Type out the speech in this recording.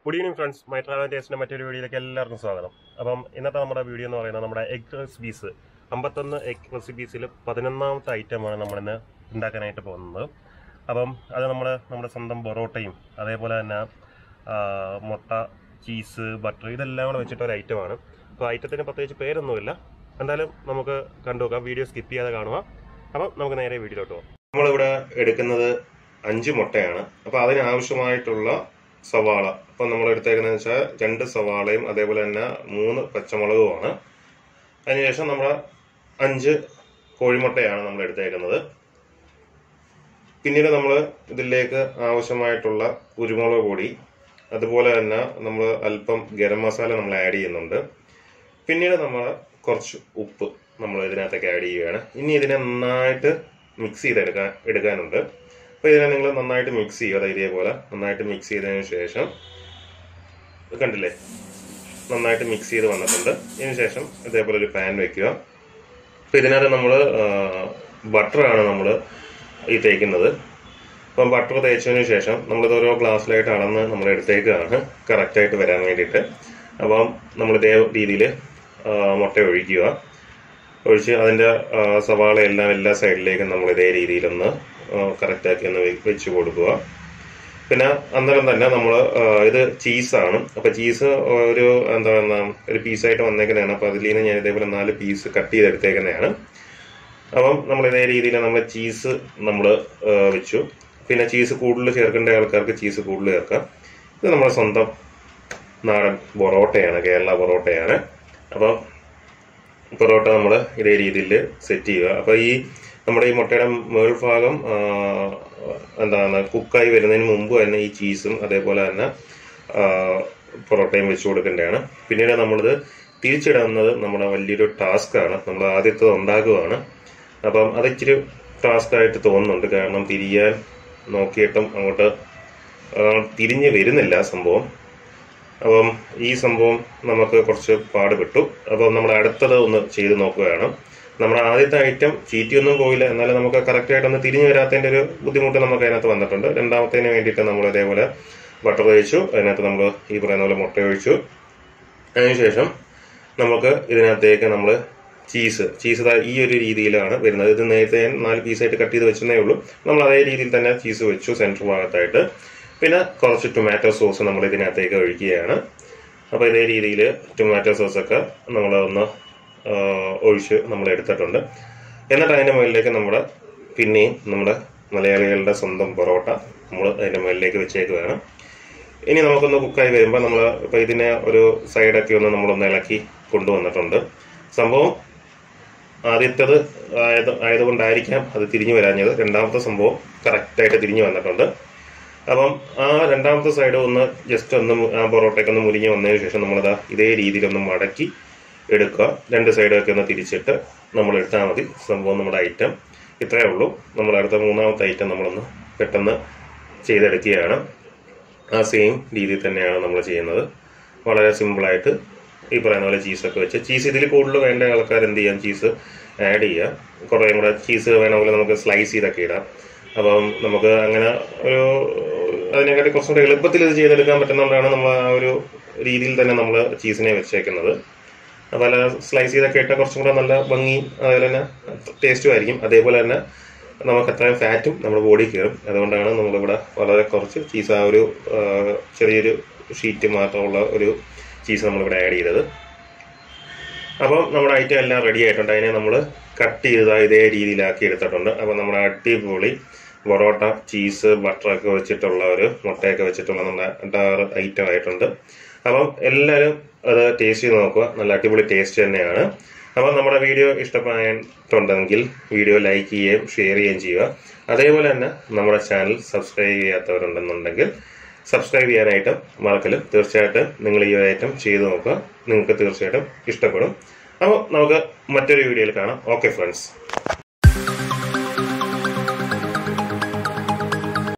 good evening friends my travel ടേസ്റ്റിന്റെ മറ്റൊരു വീഡിയോയിലേക്ക് എല്ലാവർക്കും സ്വാഗതം അപ്പം ഇന്നത്തെ നമ്മുടെ വീഡിയോ എന്ന് പറയുന്നത് നമ്മുടെ എഗ് റെസിപ്പീസ് അമ്പത്തൊന്ന് എഗ് റെസിപ്പീസിൽ പതിനൊന്നാമത്തെ ഐറ്റമാണ് നമ്മളിന്ന് ഉണ്ടാക്കാനായിട്ട് പോകുന്നത് അപ്പം അത് നമ്മൾ നമ്മുടെ സ്വന്തം പൊറോട്ടയും അതേപോലെ തന്നെ ആ, മുട്ട ചീസ് ബട്ടർ ഇതെല്ലാം കൂടെ വെച്ചിട്ട് ഒരു ഐറ്റമാണ് അപ്പോൾ ഐറ്റത്തിന് പ്രത്യേകിച്ച് പേരൊന്നുമില്ല എന്തായാലും നമുക്ക് കണ്ടുനോക്കാം വീഡിയോ സ്കിപ്പ് ചെയ്യാതെ കാണുക അപ്പം നമുക്ക് നേരെ വീഡിയോയിലോട്ട് പോകാം നമ്മളിവിടെ എടുക്കുന്നത് അഞ്ച് മുട്ടയാണ് അപ്പോൾ അതിനാവശ്യമായിട്ടുള്ള സവാള അപ്പം നമ്മൾ എടുത്തേക്കുന്നതെന്ന് വെച്ചാൽ രണ്ട് സവാളയും അതേപോലെ തന്നെ മൂന്ന് പച്ചമുളകുമാണ് അതിനുശേഷം നമ്മൾ അഞ്ച് കോഴിമുട്ടയാണ് നമ്മൾ എടുത്തേക്കുന്നത് പിന്നീട് നമ്മൾ ഇതിലേക്ക് ആവശ്യമായിട്ടുള്ള കുരുമുളക് പൊടി അതുപോലെ തന്നെ നമ്മൾ അല്പം ഗരം മസാല നമ്മൾ ആഡ് ചെയ്യുന്നുണ്ട് പിന്നീട് നമ്മൾ കുറച്ച് ഉപ്പ് നമ്മൾ ഇതിനകത്തേക്ക് ആഡ് ചെയ്യുകയാണ് ഇനി ഇതിനെ നന്നായിട്ട് മിക്സ് ചെയ്തെടുക്കാൻ എടുക്കാനുണ്ട് അപ്പോൾ ഇതിനെ നിങ്ങൾ നന്നായിട്ട് മിക്സ് ചെയ്യുക അതായത് ഇതേപോലെ നന്നായിട്ട് മിക്സ് ചെയ്തതിന് ശേഷം ഇത് കണ്ടില്ലേ നന്നായിട്ട് മിക്സ് ചെയ്ത് വന്നിട്ടുണ്ട് ഇതിന് ശേഷം ഇതേപോലെ ഒരു പാൻ വെക്കുക അപ്പോൾ ഇതിനകത്ത് നമ്മൾ ബട്ടറാണ് നമ്മൾ ഈ തേക്കുന്നത് അപ്പം ബട്ടർ തേച്ചതിന് ശേഷം നമ്മളിത് ഓരോ ഗ്ലാസ്സിലായിട്ട് അളന്ന് നമ്മൾ എടുത്തേക്കാണ് കറക്റ്റായിട്ട് വരാൻ വേണ്ടിയിട്ട് അപ്പം നമ്മൾ ഇതേ രീതിയിൽ മുട്ട ഒഴിക്കുക ഒഴിച്ച് അതിൻ്റെ സവാള എല്ലാം എല്ലാ സൈഡിലേക്കും നമ്മൾ ഇതേ രീതിയിലൊന്ന് കറക്റ്റാക്കി ഒന്ന് വെ- വെച്ച് കൊടുക്കുക പിന്നെ അന്നേരം തന്നെ നമ്മൾ ഇത് ചീസാണ് അപ്പൊ ചീസ് ഒരു എന്താ പറയുക ഒരു പീസായിട്ട് വന്നേക്കുന്നതാണ് അപ്പൊ അതിൽ നിന്ന് ഞാൻ ഇതേപോലെ നാല് പീസ് കട്ട് ചെയ്തെടുത്തേക്കുന്നതാണ് അപ്പം നമ്മൾ ഇതേ രീതിയിൽ നമ്മൾ ചീസ് നമ്മൾ വെച്ചു പിന്നെ ചീസ് കൂടുതൽ ചേർക്കേണ്ട ആൾക്കാർക്ക് ചീസ് കൂടുതൽ ചേർക്കാം ഇത് നമ്മുടെ സ്വന്തം നാടൻ പൊറോട്ടയാണ് കേരള പൊറോട്ടയാണ് അപ്പം പൊറോട്ട നമ്മൾ ഇതേ രീതിയിൽ സെറ്റ് ചെയ്യുക അപ്പോൾ ഈ നമ്മുടെ ഈ മുട്ടയുടെ മേൾഭാഗം ആ, എന്താണ് കുക്കായി വരുന്നതിന് മുമ്പ് തന്നെ ഈ ചീസും അതേപോലെ തന്നെ ആ, പൊറോട്ടയും വെച്ച് കൊടുക്കേണ്ടതാണ് പിന്നീട് നമ്മളിത് തിരിച്ചിടുന്നത് നമ്മുടെ വലിയൊരു ടാസ്ക്കാണ് നമ്മൾ ആദ്യത്തെ ഉണ്ടാക്കുകയാണ് അപ്പം അത് ഇച്ചിരി ടാസ്ക് ആയിട്ട് തോന്നുന്നുണ്ട് കാരണം തിരിയാൻ നോക്കിയിട്ടും അങ്ങോട്ട് ആ, തിരിഞ്ഞ് വരുന്നില്ല സംഭവം അപ്പം ഈ സംഭവം നമുക്ക് കുറച്ച് പാടുപെട്ടു അപ്പം നമ്മൾ അടുത്തത് ഒന്ന് ചെയ്ത് നോക്കുകയാണ് നമ്മുടെ ആദ്യത്തെ ഐറ്റം ചീറ്റിയൊന്നും പോയില്ല എന്നാലും നമുക്ക് കറക്റ്റ് ഒന്ന് തിരിഞ്ഞു വരാത്തതിന്റെ ഒരു ബുദ്ധിമുട്ട് നമുക്ക് അതിനകത്ത് വന്നിട്ടുണ്ട് രണ്ടാമത്തേന് വേണ്ടിയിട്ട് നമ്മൾ ഇതേപോലെ ബട്ടർ ഒഴിച്ചു അതിനകത്ത് നമ്മൾ ഈ പറയുന്ന പോലെ മുട്ട ഒഴിച്ചു അതിനുശേഷം നമുക്ക് ഇതിനകത്തേക്ക് നമ്മൾ ചീസ് ചീസ് ദാ ഈ ഒരു രീതിയിലാണ് വരുന്നത് ഇത് നേരത്തെ ഞാൻ നാല് പീസായിട്ട് കട്ട് ചെയ്ത് വെച്ചതേ ഉള്ളൂ നമ്മൾ അതേ രീതിയിൽ തന്നെ ചീസ് വെച്ചു സെൻറ്റർ ഭാഗത്തായിട്ട് പിന്നെ കുറച്ച് ടൊമാറ്റോ സോസ് നമ്മൾ ഇതിനകത്തേക്ക് ഒഴിക്കുകയാണ് അപ്പോൾ ഇതേ രീതിയിൽ ടൊമാറ്റോ സോസൊക്കെ നമ്മൾ ഒന്ന് ആ, ഒഴിച്ച് നമ്മൾ എടുത്തിട്ടുണ്ട് എന്നിട്ട് അതിൻ്റെ മുകളിലേക്ക് നമ്മുടെ പിന്നെയും നമ്മുടെ മലയാളികളുടെ സ്വന്തം പൊറോട്ട നമ്മൾ അതിൻ്റെ മുകളിലേക്ക് വെച്ചേക്കുകയാണ് ഇനി നമുക്കൊന്ന് കുക്കായി വരുമ്പോൾ നമ്മൾ ഇപ്പോൾ ഇതിനെ ഒരു സൈഡൊക്കെ ഒന്ന് നമ്മളൊന്ന് ഇളക്കി കൊണ്ടുവന്നിട്ടുണ്ട് സംഭവം ആദ്യത്തേത് ആയത് ആയതുകൊണ്ടായിരിക്കാം അത് തിരിഞ്ഞു വരാഞ്ഞത് രണ്ടാമത്തെ സംഭവം കറക്റ്റായിട്ട് തിരിഞ്ഞു വന്നിട്ടുണ്ട് അപ്പം ആ രണ്ടാമത്തെ സൈഡ് ഒന്ന് ജസ്റ്റ് ഒന്ന് മു- ആ പൊറോട്ടയ്ക്ക് ഒന്ന് മുരിഞ്ഞ് വന്നതിന് ശേഷം നമ്മളിതാ ഇതേ രീതിയിലൊന്ന് മടക്കി എടുക്കുക രണ്ട് സൈഡൊക്കെ ഒന്ന് തിരിച്ചിട്ട് നമ്മൾ എടുത്താൽ മതി സംഭവം നമ്മുടെ ഐറ്റം ഇത്രയേ ഉള്ളൂ നമ്മൾ അടുത്ത മൂന്നാമത്തെ ഐറ്റം നമ്മളൊന്ന് പെട്ടെന്ന് ചെയ്തെടുക്കുകയാണ് ആ സെയിം രീതിയിൽ തന്നെയാണ് നമ്മൾ ചെയ്യുന്നത് വളരെ സിമ്പിളായിട്ട് ഈ പറയുന്ന പോലെ ചീസൊക്കെ വെച്ച് ചീസ് ഇതിൽ കൂടുതൽ വേണ്ട ആൾക്കാർ എന്ത് ചെയ്യാം ചീസ് ആഡ് ചെയ്യുക കുറേ കൂടെ ചീസ് വേണമെങ്കിൽ നമുക്ക് സ്ലൈസ് ചെയ്തൊക്കെ ഇടാം അപ്പം നമുക്ക് അങ്ങനെ ഒരു അതിനെക്കാട്ടി കുറച്ചും കൂടെ എളുപ്പത്തിൽ ഇത് ചെയ്തെടുക്കാൻ പറ്റുന്നതുകൊണ്ടാണ് നമ്മൾ ആ ഒരു രീതിയിൽ തന്നെ നമ്മൾ ചീസിനെ വെച്ചേക്കുന്നത് പല സ്ലൈസ് ചെയ്തൊക്കെ ഇട്ടാൽ കുറച്ചും കൂടെ നല്ല ഭംഗി അതുപോലെ തന്നെ ടേസ്റ്റും ആയിരിക്കും അതേപോലെ തന്നെ നമുക്ക് അത്രയും ഫാറ്റും നമ്മുടെ ബോഡി കയറും അതുകൊണ്ടാണ് നമ്മളിവിടെ വളരെ കുറച്ച് ചീസ് ആ ഒരു ആ, ചെറിയൊരു ഷീറ്റ് മാത്രമുള്ള ഒരു ചീസ് നമ്മളിവിടെ ആഡ് ചെയ്തത് അപ്പം നമ്മുടെ ഐറ്റം എല്ലാം റെഡി ആയിട്ടുണ്ട് അതിനെ നമ്മൾ കട്ട് ചെയ്ത് ഇതേ രീതിയിലാക്കി എടുത്തിട്ടുണ്ട് അപ്പം നമ്മുടെ അടിപൊളി പൊറോട്ട ചീസ് ബട്ടറൊക്കെ വെച്ചിട്ടുള്ള ഒരു മുട്ടയൊക്കെ വെച്ചിട്ടുള്ള നമ്മുടെ അടാറ് ഐറ്റം ആയിട്ടുണ്ട് അപ്പം എല്ലാവരും അത് ടേസ്റ്റ് ചെയ്ത് നോക്കുക നല്ല അടിപൊളി ടേസ്റ്റ് തന്നെയാണ് അപ്പം നമ്മുടെ വീഡിയോ ഇഷ്ടപ്പെട്ടിട്ടുണ്ടെങ്കിൽ വീഡിയോ ലൈക്ക് ചെയ്യുകയും ഷെയർ ചെയ്യുകയും ചെയ്യുക അതേപോലെ തന്നെ നമ്മുടെ ചാനൽ സബ്സ്ക്രൈബ് ചെയ്യാത്തവരുണ്ടെന്നുണ്ടെങ്കിൽ സബ്സ്ക്രൈബ് ചെയ്യാനായിട്ടും മറക്കലും തീർച്ചയായിട്ടും നിങ്ങൾ ഈ ഒരു ഐറ്റം ചെയ്ത് നോക്കുക നിങ്ങൾക്ക് തീർച്ചയായിട്ടും ഇഷ്ടപ്പെടും അപ്പോൾ നമുക്ക് മറ്റൊരു വീഡിയോയിൽ കാണാം ഓക്കെ ഫ്രണ്ട്സ്